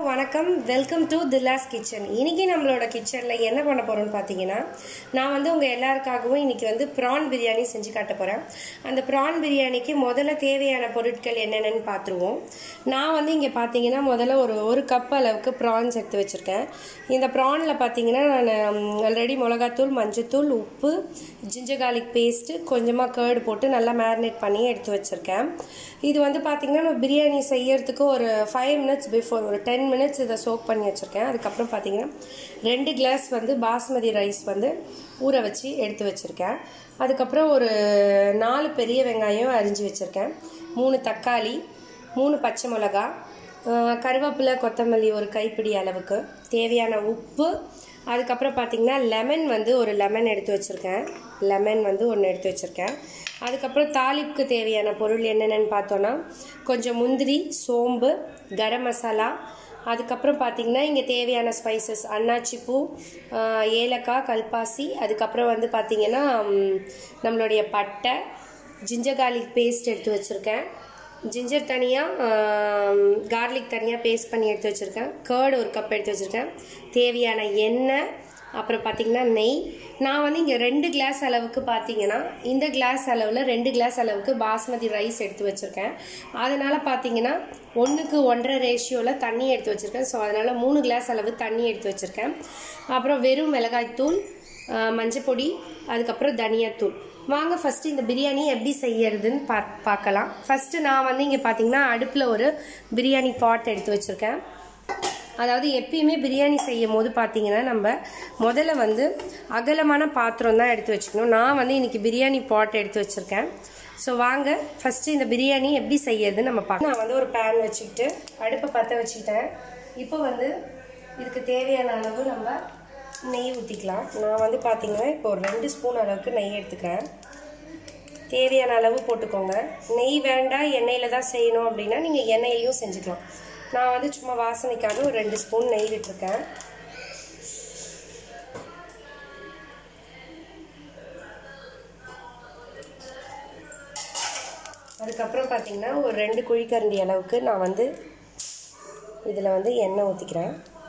வணக்கம் welcome to தில்லாஸ் kitchen இன்னைக்கு நம்மளோட கிச்சனில் என்ன பண்ண போகிறோம்னு பார்த்தீங்கன்னா நான் வந்து உங்கள் எல்லாருக்காகவும் இன்னைக்கு வந்து ப்ரான் பிரியாணி செஞ்சு காட்ட போகிறேன் அந்த ப்ரான் பிரியாணிக்கு முதல்ல தேவையான பொருட்கள் என்னென்னு பார்த்துருவோம் நான் வந்து இங்கே பார்த்தீங்கன்னா முதல்ல ஒரு ஒரு கப் அளவுக்கு ப்ரான்ஸ் எடுத்து வச்சுருக்கேன் இந்த ப்ரானில் பார்த்தீங்கன்னா நான் ஆல்ரெடி மிளகாத்தூள் மஞ்சத்தூள் உப்பு ஜிஞ்சர் garlic பேஸ்ட்டு கொஞ்சமாக கேர்டு போட்டு நல்லா மேரினேட் பண்ணி எடுத்து வச்சுருக்கேன் இது வந்து பார்த்தீங்கன்னா நான் பிரியாணி செய்யறதுக்கு ஒரு ஃபைவ் மினிட்ஸ் பிஃபோர் ஒரு டென் மினிட்ஸ் இதை சோக் பண்ணி வச்சுருக்கேன் அதுக்கப்புறம் பார்த்தீங்கன்னா ரெண்டு கிளாஸ் வந்து பாஸ்மதி ரைஸ் வந்து ஊற வச்சு எடுத்து வச்சுருக்கேன் அதுக்கப்புறம் ஒரு நாலு பெரிய வெங்காயம் அரிஞ்சு வச்சுருக்கேன் மூணு தக்காளி மூணு பச்சை மிளகா அஹ் கருவேப்பிலை கொத்தமல்லி ஒரு கைப்பிடி அளவுக்கு தேவையான உப்பு அதுக்கப்புறம் பார்த்தீங்கன்னா லெமன் வந்து ஒரு லெமன் எடுத்து வச்சுருக்கேன் லெமன் வந்து ஒன்று எடுத்து வச்சுருக்கேன் அதுக்கப்புறம் தாளிப்புக்கு தேவையான பொருள் என்னென்னு பார்த்தோன்னா கொஞ்சம் முந்திரி சோம்பு கரம் மசாலா அதுக்கப்புறம் பார்த்தீங்கன்னா இங்கே தேவையான ஸ்பைசஸ் அன்னாச்சி பூ ஆஹ் ஏலக்காய் கல்பாசி அதுக்கப்புறம் வந்து பார்த்தீங்கன்னா ம், நம்மளுடைய பட்டை ஜிஞ்சர் garlic பேஸ்ட் எடுத்து வச்சுருக்கேன் ஜிஞ்சர் தனியாக கார்லிக் தனியாக பேஸ்ட் பண்ணி எடுத்து வச்சுருக்கேன் கேர்டு ஒரு கப் எடுத்து வச்சுருக்கேன் தேவையான எண்ணெய் அப்புறம் பார்த்தீங்கன்னா நெய் நான் வந்து இங்கே ரெண்டு கிளாஸ் அளவுக்கு பார்த்தீங்கன்னா இந்த கிளாஸ் அளவில் ரெண்டு கிளாஸ் அளவுக்கு பாஸ்மதி ரைஸ் எடுத்து வச்சுருக்கேன் அதனால் பார்த்தீங்கன்னா ஒன்றுக்கு ஒன்றரை ரேஷியோவில் தண்ணி எடுத்து வச்சுருக்கேன் ஸோ அதனால் மூணு கிளாஸ் அளவு தண்ணி எடுத்து வச்சுருக்கேன் அப்புறம் வெறும் மிளகாய்த்தூள் ஆஹ் மஞ்சப்பொடி அதுக்கப்புறம் தனியாத்தூள் வாங்க ஃபஸ்ட்டு இந்த பிரியாணி எப்படி செய்யறதுன்னு பா பார்க்கலாம் ஃபஸ்ட்டு நான் வந்து இங்கே பார்த்தீங்கன்னா அடுப்பில் ஒரு பிரியாணி பாட் எடுத்து வச்சுருக்கேன் அதாவது எப்பயுமே பிரியாணி செய்யும் போது பார்த்தீங்கன்னா நம்ம முதல்ல வந்து அகலமான பாத்திரம் தான் எடுத்து வச்சுக்கணும் நான் வந்து இன்னைக்கு பிரியாணி பாட் எடுத்து வச்சுருக்கேன் ஸோ வாங்க ஃபஸ்ட்டு இந்த பிரியாணி எப்படி செய்யறதுன்னு நம்ம பார்க்கலாம் நான் வந்து ஒரு பேன் வச்சுக்கிட்டு அடுப்பை பற்ற வச்சுக்கிட்டேன் இப்போ வந்து இதுக்கு தேவையான அளவு நம்ம நெய் ஊற்றிக்கலாம் நான் வந்து பார்த்தீங்கன்னா இப்போ ஒரு ரெண்டு ஸ்பூன் அளவுக்கு நெய் எடுத்துக்கிறேன் தேவையான அளவு போட்டுக்கோங்க நெய் வேண்டாம் எண்ணெயில் தான் செய்யணும் அப்படின்னா நீங்கள் எண்ணெயிலையும் செஞ்சுக்கலாம் நான் வந்து சும்மா வாசனைக்காக ஒரு ரெண்டு ஸ்பூன் நெய் விட்டுருக்கேன் அதுக்கப்புறம் பார்த்தீங்கன்னா ஒரு ரெண்டு குழிக்கரண்டி அளவுக்கு நான் வந்து இதில் வந்து எண்ணெய் ஊற்றிக்கிறேன்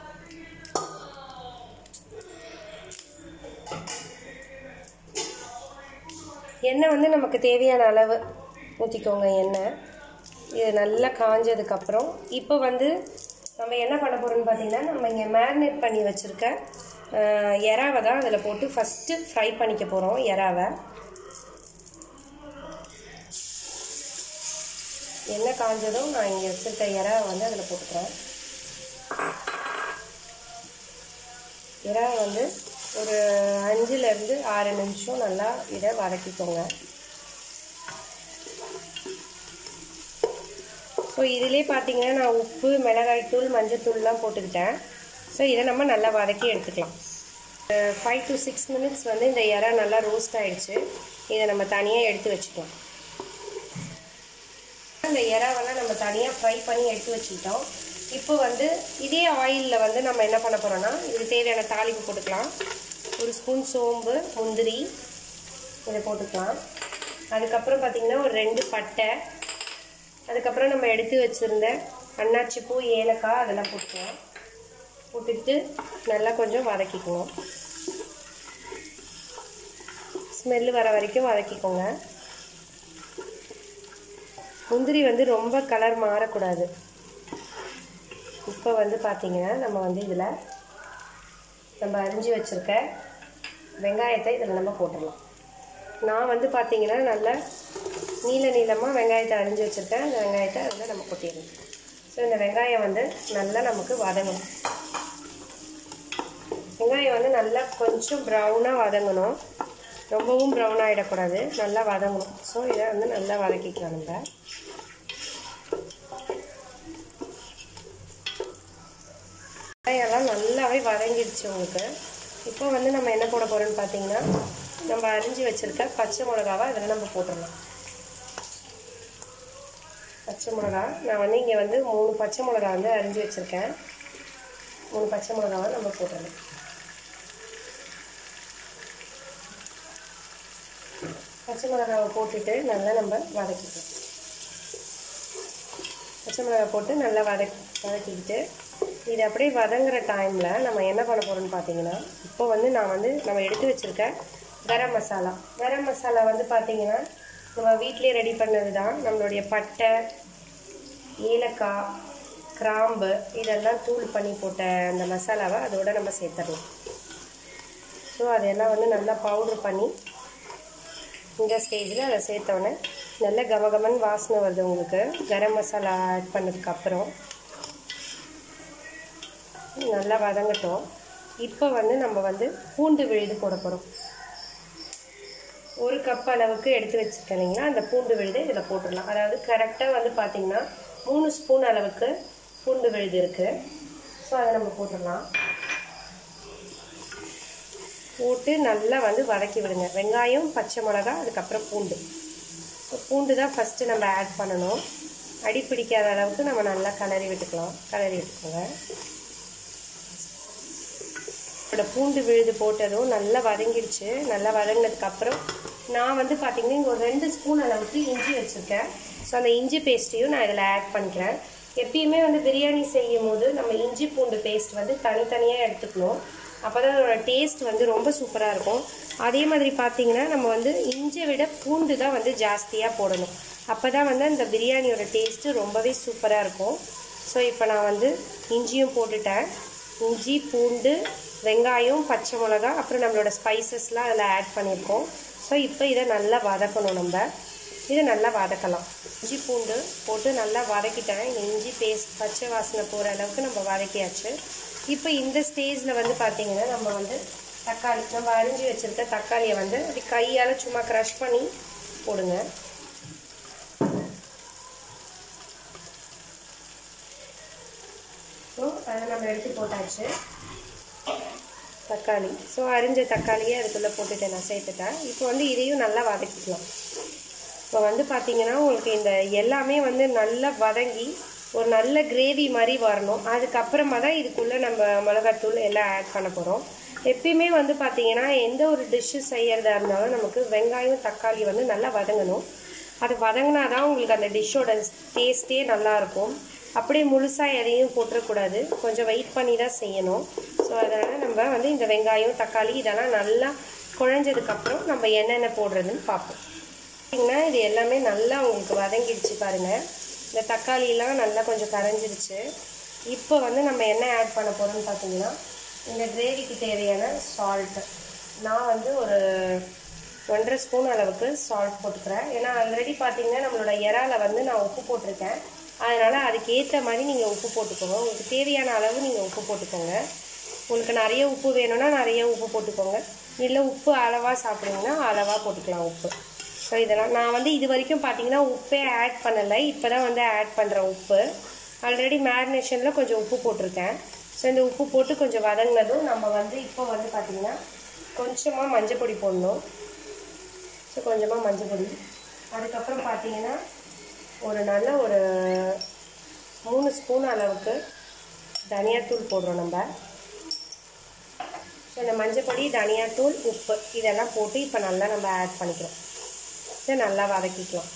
எண்ணெய் வந்து நமக்கு தேவையான அளவு ஊற்றிக்கோங்க எண்ணெய் இது நல்லா காஞ்சதுக்கப்புறம் இப்போ வந்து நம்ம என்ன பண்ண போகிறோம்னு பார்த்தீங்கன்னா நம்ம இங்கே மேரினேட் பண்ணி வச்சுருக்க அஹ், எறாவை தான் அதில் போட்டு ஃபஸ்ட்டு ஃப்ரை பண்ணிக்க போகிறோம் எறாவை எண்ணெய் காஞ்சதும் நான் இங்கே வச்சுருக்க எறாவை வந்து அதில் போட்டுக்கிறேன் இறாவை வந்து ஒரு அஞ்சுலேருந்து ஆறு நிமிஷம் நல்லா இதை வதக்கிக்கோங்க ஸோ இதிலே பார்த்தீங்கன்னா நான் உப்பு மிளகாய்த்தூள் மஞ்சத்தூள்லாம் போட்டுக்கிட்டேன் ஸோ இதை நம்ம நல்லா வதக்கி எடுத்துக்கலாம் ஃபைவ் டு சிக்ஸ் மினிட்ஸ் வந்து இந்த இறா நல்லா ரோஸ்ட் ஆயிடுச்சு இதை நம்ம தனியாக எடுத்து வச்சுக்கலாம் இந்த இறாவெல்லாம் நம்ம தனியாக ஃப்ரை பண்ணி எடுத்து வச்சுக்கிட்டோம் இப்போ வந்து இதே ஆயிலில் வந்து நம்ம என்ன பண்ண போகிறோம்னா இதுக்கு தேவையான தாளிப்பு போட்டுக்கலாம் ஒரு ஸ்பூன் சோம்பு முந்திரி இதை போட்டுக்கலாம் அதுக்கப்புறம் பார்த்திங்கன்னா ஒரு ரெண்டு பட்டை அதுக்கப்புறம் நம்ம எடுத்து வச்சுருந்த அன்னாச்சி பூ ஏலக்காய் அதெல்லாம் போட்டுக்கலாம் போட்டுட்டு நல்லா கொஞ்சம் வதக்கிக்குவோம் ஸ்மெல்லு வர வரைக்கும் வதக்கிக்கோங்க முந்திரி வந்து ரொம்ப கலர் மாறக்கூடாது இப்போ வந்து பார்த்தீங்கன்னா நம்ம வந்து இதில் நம்ம அரிஞ்சு வச்சுருக்க வெங்காயத்தை இதில் நம்ம போட்டுடலாம் நான் வந்து பார்த்தீங்கன்னா நல்ல நீல நீளமாக வெங்காயத்தை அரிஞ்சு வச்சுருக்கேன் அந்த வெங்காயத்தை அதில் நம்ம கொட்டிடணும் ஸோ இந்த வெங்காயம் வந்து நல்லா நமக்கு வதங்கணும் வெங்காயம் வந்து நல்லா கொஞ்சம் ப்ரௌனாக வதங்கணும் ரொம்பவும் ப்ரௌன் ஆகிடக்கூடாது நல்லா வதங்கணும் ஸோ இதை வந்து நல்லா வதக்கிக்கலாம் நம்ம வெங்காயம்லாம் நல்லாவே வதங்கிடுச்சு உங்களுக்கு இப்போ வந்து நம்ம என்ன போட போகிறோம்னு பார்த்தீங்கன்னா நம்ம அரிஞ்சு வச்சுருக்க பச்சை மிளகாவை அதில் நம்ம போட்டுடலாம் பச்சை மிளகா நான் வந்து இங்கே வந்து மூணு பச்சை மிளகா வந்து அரிஞ்சு வச்சுருக்கேன் மூணு பச்சை மிளகாவை நம்ம போட்டுடலாம் பச்சை மிளகாவை போட்டுட்டு நல்லா நம்ம வதக்கிக்கலாம் பச்சை மிளகாய் போட்டு நல்லா வதக்கி வதக்கிக்கிட்டு இது அப்படியே வதங்குற டைமில் நம்ம என்ன பண்ண போகிறோம்னு பார்த்தீங்கன்னா இப்போ வந்து நான் வந்து நம்ம எடுத்து வச்சுருக்க கரம் மசாலா கரம் மசாலா வந்து பார்த்தீங்கன்னா நம்ம வீட்டிலே ரெடி பண்ணது தான் நம்மளுடைய பட்டை ஏலக்காய் கிராம்பு இதெல்லாம் தூள் பண்ணி போட்ட அந்த மசாலாவை அதோட நம்ம சேர்த்துடலாம் ஸோ அதெல்லாம் வந்து நல்லா பவுட்ரு பண்ணி இந்த ஸ்டேஜில் அதை சேர்த்தோன்னே நல்ல கமகமன் வாசனை வருது உங்களுக்கு கரம் மசாலா ஆட் பண்ணதுக்கப்புறம் நல்லா வதங்கட்டும் இப்போ வந்து நம்ம வந்து பூண்டு விழுது போட போகிறோம் ஒரு கப் அளவுக்கு எடுத்து வச்சுருக்கேன் இல்லைங்களா அந்த பூண்டு விழுது இதில் போட்டுடலாம் அதாவது கரெக்டாக வந்து பார்த்திங்கன்னா மூணு ஸ்பூன் அளவுக்கு பூண்டு விழுது இருக்குது ஸோ அதை நம்ம போட்டுடலாம் போட்டு நல்லா வந்து வதக்கி விடுங்க வெங்காயம் பச்சை மிளகா அதுக்கப்புறம் பூண்டு ஸோ பூண்டு தான் ஃபஸ்ட்டு நம்ம ஆட் பண்ணணும் அடி பிடிக்காத அளவுக்கு நம்ம நல்லா கலரி விட்டுக்கலாம் கலரி விட்டுக்கோங்க இதோட பூண்டு விழுது போட்டதும் நல்லா வதங்கிடுச்சு நல்லா வதங்கினதுக்கப்புறம் நான் வந்து பார்த்திங்கன்னா இங்கே ஒரு ரெண்டு ஸ்பூன் அளவுக்கு இஞ்சி வச்சுருக்கேன் ஸோ அந்த இஞ்சி பேஸ்ட்டையும் நான் இதில் ஆட் பண்ணிக்கிறேன் எப்பயுமே வந்து பிரியாணி செய்யும் போது நம்ம இஞ்சி பூண்டு பேஸ்ட் வந்து தனித்தனியாக எடுத்துக்கணும் அப்போ தான் அதோட டேஸ்ட் வந்து ரொம்ப சூப்பராக இருக்கும் அதே மாதிரி பார்த்தீங்கன்னா நம்ம வந்து இஞ்சியை விட பூண்டு தான் வந்து ஜாஸ்தியாக போடணும் அப்போ தான் வந்து அந்த பிரியாணியோட டேஸ்ட்டு ரொம்பவே சூப்பராக இருக்கும் ஸோ இப்போ நான் வந்து இஞ்சியும் போட்டுட்டேன் இஞ்சி பூண்டு வெங்காயம் பச்சை மிளகா அப்புறம் நம்மளோட ஸ்பைசஸ்லாம் அதில் ஆட் பண்ணியிருக்கோம் ஸோ இப்போ இதை நல்லா வதக்கணும் நம்ம இதை நல்லா வதக்கலாம் இஞ்சி பூண்டு போட்டு நல்லா வதக்கிட்டேன் இந்த இஞ்சி பேஸ்ட் பச்சை வாசனை போகிற அளவுக்கு நம்ம வதக்கியாச்சு இப்போ இந்த ஸ்டேஜில் வந்து பார்த்திங்கன்னா நம்ம வந்து தக்காளி நம்ம அரிஞ்சு வச்சுருக்க தக்காளியை வந்து அப்படி கையால் சும்மா க்ரஷ் பண்ணி போடுங்க ஸோ அதை நம்ம எடுத்து போட்டாச்சு தக்காளி ஸோ அரிஞ்ச தக்காளியை அதுக்குள்ளே போட்டுட்டு நான் சேர்த்துட்டேன் இப்போ வந்து இதையும் நல்லா வதக்கிக்கலாம் இப்போ வந்து பார்த்தீங்கன்னா உங்களுக்கு இந்த எல்லாமே வந்து நல்லா வதங்கி ஒரு நல்ல கிரேவி மாதிரி வரணும் அதுக்கப்புறமா தான் இதுக்குள்ளே நம்ம மிளகாத்தூள் எல்லாம் ஆட் பண்ண போகிறோம் எப்பயுமே வந்து பார்த்தீங்கன்னா எந்த ஒரு டிஷ்ஷு செய்யறதா இருந்தாலும் நமக்கு வெங்காயம் தக்காளி வந்து நல்லா வதங்கணும் அது வதங்கினா தான் உங்களுக்கு அந்த டிஷ்ஷோட டேஸ்ட்டே நல்லாயிருக்கும் அப்படியே முழுசாக எதையும் போட்டுறக்கூடாது கொஞ்சம் வெயிட் பண்ணி தான் செய்யணும் ஸோ அதனால் நம்ம வந்து இந்த வெங்காயம் தக்காளி இதெல்லாம் நல்லா குழஞ்சதுக்கப்புறம் நம்ம என்னென்ன போடுறதுன்னு பார்ப்போம் பார்த்தீங்கன்னா இது எல்லாமே நல்லா உங்களுக்கு வதங்கிடுச்சு பாருங்கள் இந்த தக்காளியெலாம் நல்லா கொஞ்சம் கரைஞ்சிருச்சு இப்போ வந்து நம்ம என்ன ஆட் பண்ண போகிறோம்னு பார்த்தீங்கன்னா இந்த கிரேவிக்கு தேவையான சால்ட்டு நான் வந்து ஒரு ஒன்றரை ஸ்பூன் அளவுக்கு சால்ட் போட்டுக்கிறேன் ஏன்னா ஆல்ரெடி பார்த்தீங்கன்னா நம்மளோட இறால வந்து நான் உப்பு போட்டிருக்கேன் அதனால் அதுக்கு ஏற்ற மாதிரி நீங்கள் உப்பு போட்டுக்கோங்க உங்களுக்கு தேவையான அளவு நீங்கள் உப்பு போட்டுக்கோங்க உங்களுக்கு நிறைய உப்பு வேணும்னா நிறைய உப்பு போட்டுக்கோங்க இல்லை உப்பு அளவாக சாப்பிடுங்கன்னா அளவாக போட்டுக்கலாம் உப்பு ஸோ இதெல்லாம் நான் வந்து இது வரைக்கும் பார்த்தீங்கன்னா உப்பே ஆட் பண்ணலை இப்போ தான் வந்து ஆட் பண்ணுறேன் உப்பு ஆல்ரெடி மேரினேஷனில் கொஞ்சம் உப்பு போட்டிருக்கேன் ஸோ இந்த உப்பு போட்டு கொஞ்சம் வதங்கினதும் நம்ம வந்து இப்போ வந்து பார்த்திங்கன்னா கொஞ்சமாக மஞ்சள் பொடி போடணும் ஸோ கொஞ்சமாக மஞ்சள் பொடி அதுக்கப்புறம் பார்த்தீங்கன்னா ஒரு நல்ல ஒரு மூணு ஸ்பூன் அளவுக்கு தனியாத்தூள் போடுறோம் நம்ம ஸோ இந்த மஞ்சள் பொடி தனியாத்தூள் உப்பு இதெல்லாம் போட்டு இப்போ நல்லா நம்ம ஆட் பண்ணிக்கிறோம் இதை நல்லா வதக்கிக்கலாம்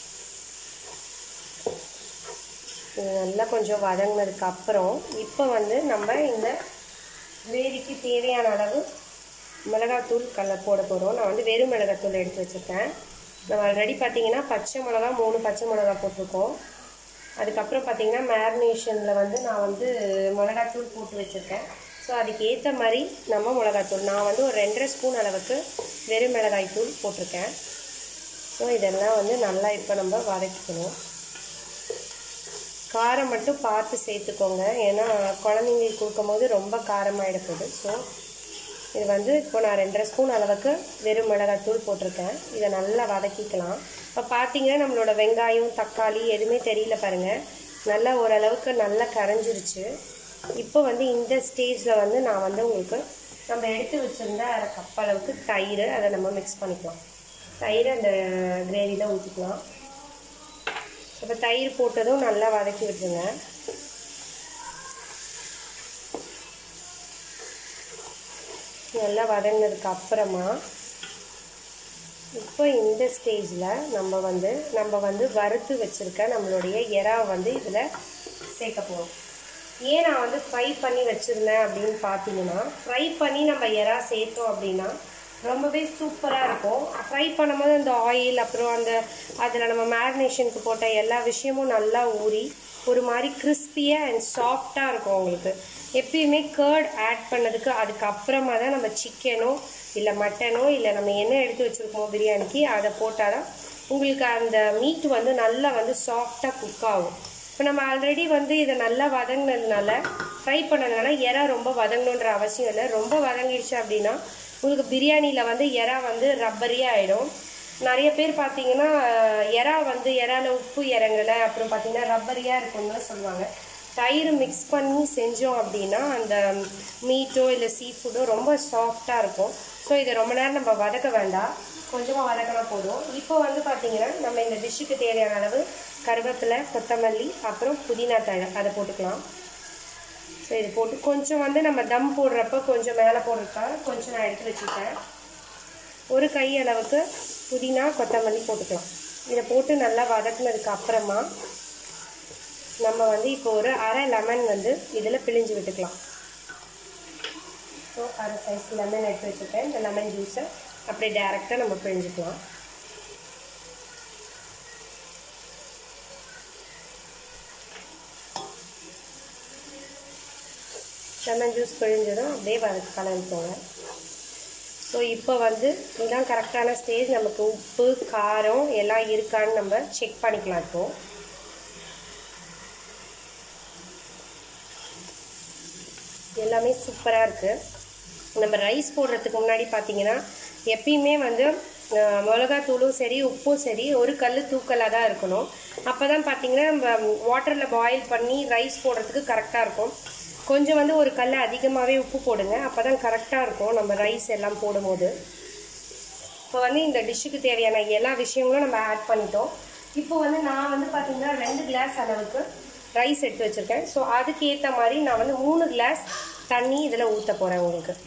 இது நல்லா கொஞ்சம் வதங்கினதுக்கு அப்புறம் இப்போ வந்து நம்ம இந்த கிரேவிக்கு தேவையான அளவு மிளகாத்தூள் கல்ல போட போகிறோம் நான் வந்து வெறும் மிளகாத்தூள் எடுத்து வச்சுருக்கேன் நம்ம ஆல்ரெடி பார்த்தீங்கன்னா பச்சை மிளகா மூணு பச்சை மிளகா போட்டிருக்கோம் அதுக்கப்புறம் பார்த்தீங்கன்னா மேரினேஷனில் வந்து நான் வந்து மிளகாத்தூள் போட்டு வச்சுருக்கேன் ஸோ அதுக்கு ஏற்ற மாதிரி நம்ம மிளகாத்தூள் நான் வந்து ஒரு ரெண்டரை ஸ்பூன் அளவுக்கு வெறும் மிளகாய் தூள் போட்டிருக்கேன் ஸோ இதெல்லாம் வந்து நல்லா இப்போ நம்ம வதக்கிக்கணும் காரம் மட்டும் பார்த்து சேர்த்துக்கோங்க ஏன்னா குழந்தைங்களுக்கு கொடுக்கும்போது ரொம்ப காரமாகிட போகுது ஸோ இது வந்து இப்போ நான் ரெண்டரை ஸ்பூன் அளவுக்கு வெறும் மிளகாத்தூள் போட்டிருக்கேன் இதை நல்லா வதக்கிக்கலாம் இப்போ பார்த்தீங்கன்னா நம்மளோட வெங்காயம் தக்காளி எதுவுமே தெரியல பாருங்கள் நல்லா ஓரளவுக்கு நல்லா கரைஞ்சிருச்சு இப்போ வந்து இந்த ஸ்டேஜில் வந்து நான் வந்து உங்களுக்கு நம்ம எடுத்து வச்சுருந்த அரை கப் அளவுக்கு தயிர் அதை நம்ம மிக்ஸ் பண்ணிக்கலாம் தயிர் அந்த கிரேவியில் ஊற்றிக்கலாம் இப்போ தயிர் போட்டதும் நல்லா வதக்கி விட்டுருங்க நல்லா வதங்கினதுக்கு அப்புறமா இப்போ இந்த ஸ்டேஜில் நம்ம வந்து நம்ம வந்து வறுத்து வச்சுருக்க நம்மளுடைய எறாவை வந்து இதில் சேர்க்க போகிறோம் ஏன் நான் வந்து ஃப்ரை பண்ணி வச்சுருந்தேன் அப்படின்னு பார்த்தீங்கன்னா ஃப்ரை பண்ணி நம்ம எறா சேர்த்தோம் அப்படின்னா ரொம்பவே சூப்பராக இருக்கும் ஃப்ரை பண்ணும்போது அந்த ஆயில் அப்புறம் அந்த அதில் நம்ம மேரினேஷனுக்கு போட்ட எல்லா விஷயமும் நல்லா ஊறி ஒரு மாதிரி கிறிஸ்பியாக அண்ட் சாஃப்டாக இருக்கும் உங்களுக்கு எப்பயுமே கேர்ட் ஆட் பண்ணதுக்கு அதுக்கப்புறமா தான் நம்ம சிக்கனோ இல்லை மட்டனோ இல்லை நம்ம என்ன எடுத்து வச்சுருக்கோமோ பிரியாணிக்கு அதை போட்டால் தான் உங்களுக்கு அந்த மீட் வந்து நல்லா வந்து சாஃப்டாக குக் ஆகும் இப்போ நம்ம ஆல்ரெடி வந்து இதை நல்லா வதங்கினதுனால ஃப்ரை பண்ணதுனால எறா ரொம்ப வதங்கணுன்ற அவசியம் இல்லை ரொம்ப வதங்கிடுச்சு அப்படின்னா உங்களுக்கு பிரியாணியில் வந்து எறா வந்து ரப்பரியாக ஆகிடும் நிறைய பேர் பார்த்தீங்கன்னா எறா வந்து எறால உப்பு இறங்கலை அப்புறம் பார்த்தீங்கன்னா ரப்பரியாக இருக்கும்னு சொல்லுவாங்க தயிர் மிக்ஸ் பண்ணி செஞ்சோம் அப்படின்னா அந்த மீட்டோ இல்லை சீ ஃபுட்டோ ரொம்ப சாஃப்டாக இருக்கும் ஸோ இதை ரொம்ப நேரம் நம்ம வதக்க வேண்டாம் கொஞ்சமாக வதக்கினா போதும் இப்போ வந்து பார்த்தீங்கன்னா நம்ம இந்த டிஷ்ஷுக்கு தேவையான அளவு கருவேப்பிலை கொத்தமல்லி அப்புறம் புதினா தழை அதை போட்டுக்கலாம் ஸோ இது போட்டு கொஞ்சம் வந்து நம்ம தம் போடுறப்ப கொஞ்சம் மேலே போடுறதுக்காக கொஞ்சம் நான் எடுத்து வச்சுட்டேன் ஒரு கை அளவுக்கு புதினா கொத்தமல்லி போட்டுக்கலாம் இதை போட்டு நல்லா வதக்குனதுக்கு அப்புறமா நம்ம வந்து இப்போ ஒரு அரை லெமன் வந்து இதில் பிழிஞ்சு விட்டுக்கலாம் ஸோ அரை சைஸ் லெமன் எடுத்து வச்சுருக்கேன் இந்த லெமன் ஜூஸை அப்படியே டேரெக்டாக நம்ம பிழிஞ்சுக்கலாம் லெமன் ஜூஸ் பிழிஞ்சதும் அப்படியே வதக்கு கலந்துக்கோங்க ஸோ இப்போ வந்து இதுதான் கரெக்டான ஸ்டேஜ் நமக்கு உப்பு காரம் எல்லாம் இருக்கான்னு நம்ம செக் பண்ணிக்கலாம் இப்போது எல்லாமே சூப்பராக இருக்குது நம்ம ரைஸ் போடுறதுக்கு முன்னாடி பார்த்தீங்கன்னா எப்பயுமே வந்து அஹ், மிளகாத்தூளும் சரி உப்பும் சரி ஒரு கல் தூக்கலாக தான் இருக்கணும் அப்போ தான் பார்த்தீங்கன்னா நம்ம வாட்டரில் பாயில் பண்ணி ரைஸ் போடுறதுக்கு கரெக்டாக இருக்கும் கொஞ்சம் வந்து ஒரு கல் அதிகமாகவே உப்பு போடுங்க அப்போ தான் கரெக்டாக இருக்கும் நம்ம ரைஸ் எல்லாம் போடும்போது இப்போ வந்து இந்த டிஷ்ஷுக்கு தேவையான எல்லா விஷயங்களும் நம்ம ஆட் பண்ணிட்டோம் இப்போ வந்து நான் வந்து பார்த்தீங்கன்னா ரெண்டு கிளாஸ் அளவுக்கு ரைஸ் எடுத்து வச்சுருக்கேன் ஸோ அதுக்கு ஏற்ற மாதிரி நான் வந்து மூணு கிளாஸ் தண்ணி இதில் ஊற்ற போகிறேன் உங்களுக்கு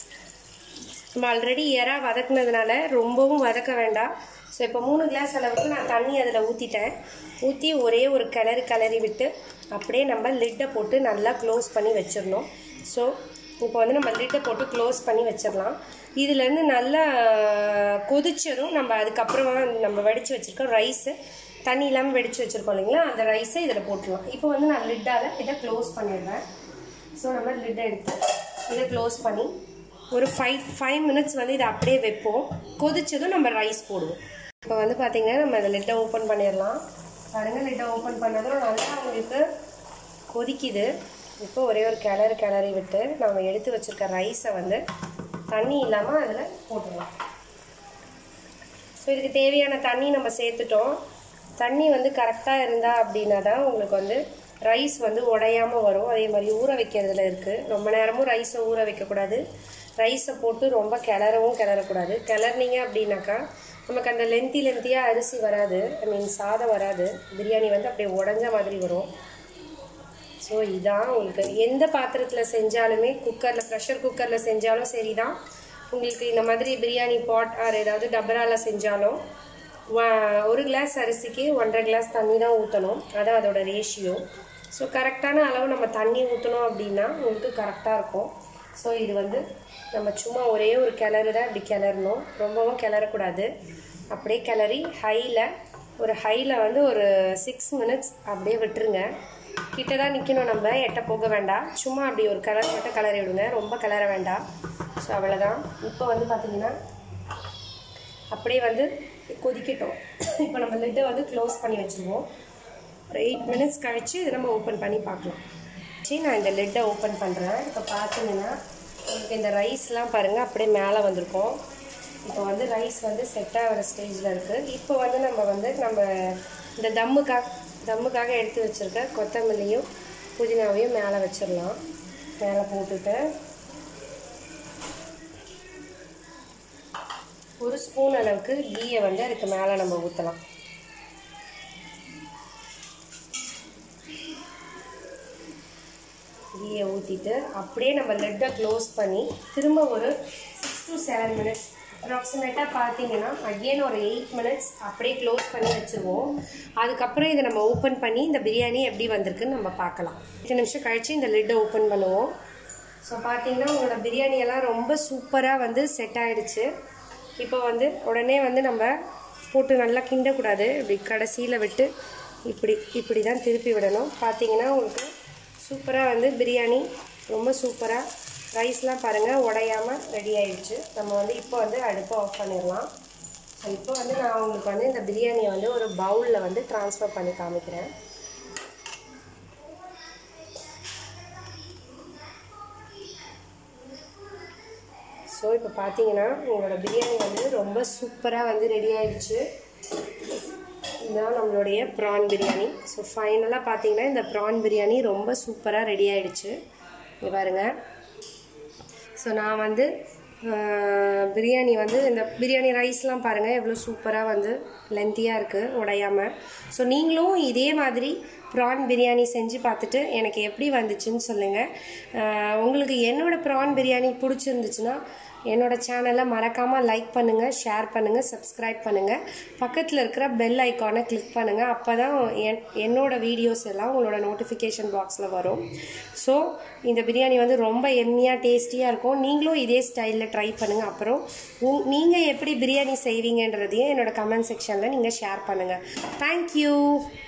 நம்ம ஆல்ரெடி எறா வதக்குனதுனால ரொம்பவும் வதக்க வேண்டாம் ஸோ இப்போ மூணு கிளாஸ் அளவுக்கு நான் தண்ணி அதில் ஊற்றிட்டேன் ஊற்றி ஒரே ஒரு கிளறி கிளறி விட்டு அப்படியே நம்ம லிட்டை போட்டு நல்லா க்ளோஸ் பண்ணி வச்சிடணும் ஸோ இப்போ வந்து நம்ம லிட்டை போட்டு க்ளோஸ் பண்ணி வச்சிடலாம் இதுலேருந்து நல்லா கொதிச்சதும் நம்ம அதுக்கப்புறமா நம்ம வடித்து வச்சுருக்கோம் ரைஸு தண்ணி இல்லாமல் வெடித்து வச்சுருக்கோம் இல்லைங்களா அந்த ரைஸை இதில் போட்டுடலாம் இப்போ வந்து நான் லிட்டால் இதை க்ளோஸ் பண்ணிடுறேன் ஸோ நம்ம லிட்டை எடுத்து இதை க்ளோஸ் பண்ணி ஒரு ஃபைவ் ஃபைவ் மினிட்ஸ் வந்து இதை அப்படியே வைப்போம் கொதிச்சதும் நம்ம ரைஸ் போடுவோம் இப்போ வந்து பார்த்தீங்கன்னா நம்ம இந்த லிட்டை ஓப்பன் பண்ணிடலாம் பாருங்கள் லிட்டை ஓப்பன் பண்ணதும் நல்லா உங்களுக்கு கொதிக்குது இப்போ ஒரே ஒரு கிளறு கிளறி விட்டு நம்ம எடுத்து வச்சுருக்க ரைஸை வந்து தண்ணி இல்லாமல் அதில் போட்டுடலாம் ஸோ இதுக்கு தேவையான தண்ணி நம்ம சேர்த்துட்டோம் தண்ணி வந்து கரெக்டாக இருந்தா அப்படின்னா தான் உங்களுக்கு வந்து ரைஸ் வந்து உடையாமல் வரும் அதே மாதிரி ஊற வைக்கிறதுல இருக்குது ரொம்ப நேரமும் ரைஸை ஊற வைக்கக்கூடாது ரைஸை போட்டு ரொம்ப கிளறவும் கிளறக்கூடாது கிளறினீங்க அப்படின்னாக்கா நமக்கு அந்த லென்த்தி லென்த்தியாக அரிசி வராது ஐ மீன் சாதம் வராது பிரியாணி வந்து அப்படியே உடஞ்ச மாதிரி வரும் ஸோ இதான் உங்களுக்கு எந்த பாத்திரத்தில் செஞ்சாலுமே குக்கரில் ப்ரெஷர் குக்கரில் செஞ்சாலும் சரி தான் உங்களுக்கு இந்த மாதிரி பிரியாணி பாட் ஆர் ஏதாவது டபராவில் செஞ்சாலும் வ- ஒரு கிளாஸ் அரிசிக்கு ஒன்றரை கிளாஸ் தண்ணி தான் ஊற்றணும் அதான் அதோட ரேஷியோ ஸோ கரெக்டான அளவு நம்ம தண்ணி ஊற்றணும் அப்படின்னா உங்களுக்கு கரெக்டாக இருக்கும் ஸோ இது வந்து நம்ம சும்மா ஒரே ஒரு கிளறு தான் இப்படி கிளறணும் ரொம்பவும் கிளறக்கூடாது அப்படியே கிளறி ஹையில் ஒரு ஹையில் வந்து ஒரு சிக்ஸ் மினிட்ஸ் அப்படியே விட்டுருங்க கிட்ட தான் நிற்கணும் நம்ம எட்ட போக வேண்டாம் சும்மா அப்படி ஒரு கலர் மட்டும் கலரி விடுங்க ரொம்ப கலர வேண்டாம் ஸோ அவ்வளோதான் இப்போ வந்து பார்த்தீங்கன்னா அப்படியே வந்து கொதிக்கட்டும் இப்போ நம்ம லிட்டை வந்து க்ளோஸ் பண்ணி வச்சுருவோம் ஒரு எயிட் மினிட்ஸ் கழித்து இதை நம்ம ஓப்பன் பண்ணி பார்க்கலாம் சரி நான் இந்த லிட்டை ஓப்பன் பண்ணுறேன் இப்போ பார்த்தீங்கன்னா உங்களுக்கு இந்த ரைஸ்லாம் பாருங்கள் அப்படியே மேலே வந்திருக்கும் இப்போ வந்து ரைஸ் வந்து செட் ஆகிற ஸ்டேஜில் இருக்குது இப்போ வந்து நம்ம வந்து நம்ம இந்த தம்முக்காக தம்முக்காக எடுத்து வச்சுருக்க கொத்தமல்லியும் புதினாவையும் மேலே வச்சிடலாம் மேலே போட்டுட்டு ஒரு ஸ்பூன் அளவுக்கு கீயை வந்து அதுக்கு மேலே நம்ம ஊற்றலாம் கீயை ஊற்றிட்டு அப்படியே நம்ம லெட்டை க்ளோஸ் பண்ணி திரும்ப ஒரு சிக்ஸ் டு செவன் மினிட்ஸ் அப்ராக்சிமேட்டாக பார்த்தீங்கன்னா அகெயின் ஒரு எயிட் மினிட்ஸ் அப்படியே க்ளோஸ் பண்ணி வச்சுருவோம் அதுக்கப்புறம் இதை நம்ம ஓப்பன் பண்ணி இந்த பிரியாணி எப்படி வந்திருக்குன்னு நம்ம பார்க்கலாம் எட்டு நிமிஷம் கழித்து இந்த லிட்டை ஓப்பன் பண்ணுவோம் ஸோ பார்த்தீங்கன்னா உங்களோட பிரியாணி எல்லாம் ரொம்ப சூப்பராக வந்து செட் ஆயிடுச்சு இப்போ வந்து உடனே வந்து நம்ம போட்டு நல்லா கிண்டக்கூடாது இப்படி கடைசியில் விட்டு இப்படி இப்படி தான் திருப்பி விடணும் பார்த்தீங்கன்னா உங்களுக்கு சூப்பராக வந்து பிரியாணி ரொம்ப சூப்பராக ரைஸ்லாம் பாருங்கள் உடையாமல் ரெடி ஆயிடுச்சு நம்ம வந்து இப்போ வந்து அடுப்பை ஆஃப் பண்ணிடலாம் ஸோ இப்போ வந்து நான் உங்களுக்கு வந்து இந்த பிரியாணியை வந்து ஒரு பவுலில் வந்து ட்ரான்ஸ்ஃபர் பண்ணி காமிக்கிறேன் ஸோ இப்போ பார்த்தீங்கன்னா உங்களோட பிரியாணி வந்து ரொம்ப சூப்பராக வந்து ரெடி ஆயிடுச்சு இதுதான் நம்மளுடைய ப்ரான் பிரியாணி ஸோ ஃபைனலாக பார்த்தீங்கன்னா இந்த ப்ரான் பிரியாணி ரொம்ப சூப்பராக ரெடி ஆயிடுச்சு இங்கே பாருங்கள் ஸோ நான் வந்து ஆஹ், பிரியாணி வந்து இந்த பிரியாணி ரைஸ்லாம் பாருங்கள் எவ்வளோ சூப்பராக வந்து லென்த்தியாக இருக்குது உடையாமல் ஸோ நீங்களும் இதே மாதிரி ப்ரான் பிரியாணி செஞ்சு பார்த்துட்டு எனக்கு எப்படி வந்துச்சுன்னு சொல்லுங்கள் ஆஹ், உங்களுக்கு என்னோடய ப்ரான் பிரியாணி பிடிச்சிருந்துச்சுன்னா என்னோட சேனலை மறக்காமல் லைக் பண்ணுங்கள் ஷேர் பண்ணுங்கள் சப்ஸ்கிரைப் பண்ணுங்கள் பக்கத்தில் இருக்கிற பெல் ஐக்கானை கிளிக் பண்ணுங்கள் அப்போ தான் என் என்னோட வீடியோஸ் எல்லாம் உங்களோட நோட்டிஃபிகேஷன் பாக்ஸில் வரும் ஸோ இந்த பிரியாணி வந்து ரொம்ப எம்மியாக டேஸ்டியாக இருக்கும் நீங்களும் இதே ஸ்டைலில் ட்ரை பண்ணுங்கள் அப்புறம் உங் நீங்கள் எப்படி பிரியாணி செய்வீங்கன்றதையும் என்னோட கமெண்ட் செக்ஷனில் நீங்கள் ஷேர் பண்ணுங்கள் தேங்க்யூ